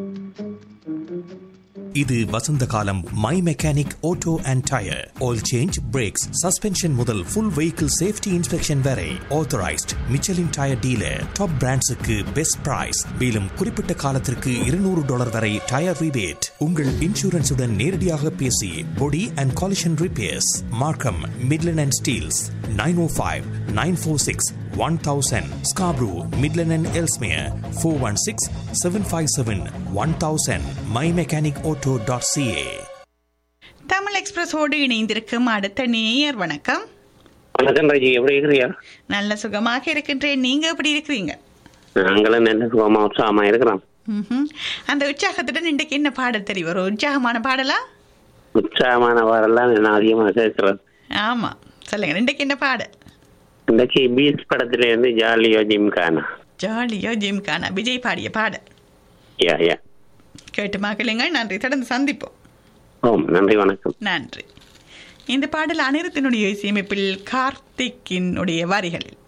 இது வசந்த காலம் my mechanic auto and tyre oil change brakes suspension முதல் ஃபுல் வெஹிக்கிள் சேஃப்டி இன்ஸ்பெக்ஷன் வரை authorised Michelin tyre dealer top பிராண்ட்ஸுக்கு பெஸ்ட் பிரைஸ் மேலும் குறிப்பிட்ட காலத்திற்கு இருநூறு டாலர் வரை டயர் ரிபேட் உங்கள் இன்சூரன்ஸுடன் நேரடியாக பேசி body and collision repairs Markham Midland and Steeles nine o five nine four six one thousand Scarborough Midland and Ellesmere four one six seven five seven one thousand my mechanic auto dot CA Tamil எக்ஸ்பிரஸோடு இணைந்திருக்கும் அடுத்த நேயர் வணக்கம் வணக்கம் ராஜி எப்படி இருக்கிறியா நல்ல சுகமாக இருக்கின்றேன் நீங்க எப்படி இருக்கிறீங்க நாங்களும் நல்ல சுகமா உற்சாகமா இருக்கிறோம் ம்ஹும். அந்த உற்சாகத்துடன் இன்றைக்கு என்ன பாடல் தெரியும் ஒரு உற்சாகமான பாடலா உற்சாகமான வாரெல்லாம் நான் அதிகமா கேட்கிறேன் ஆமா சொல்லுங்க இன்றைக்கு என்ன பாடல் இன்றைக்கு பீச் படத்துல இருந்து ஜாலியோ ஜிம்கானா ஜாலியோ ஜிம்கானா விஜய் பாடிய பாடல் யா யா கேட்டு மகிழுங்கள் நன்றி தொடர்ந்து சந்திப்போம் ஓம் நன்றி வணக்கம் நன்றி இந்த பாடல் அனிருத்தினுடைய இசையமைப்பில் கார்த்திக்கினுடைய வரிகளில்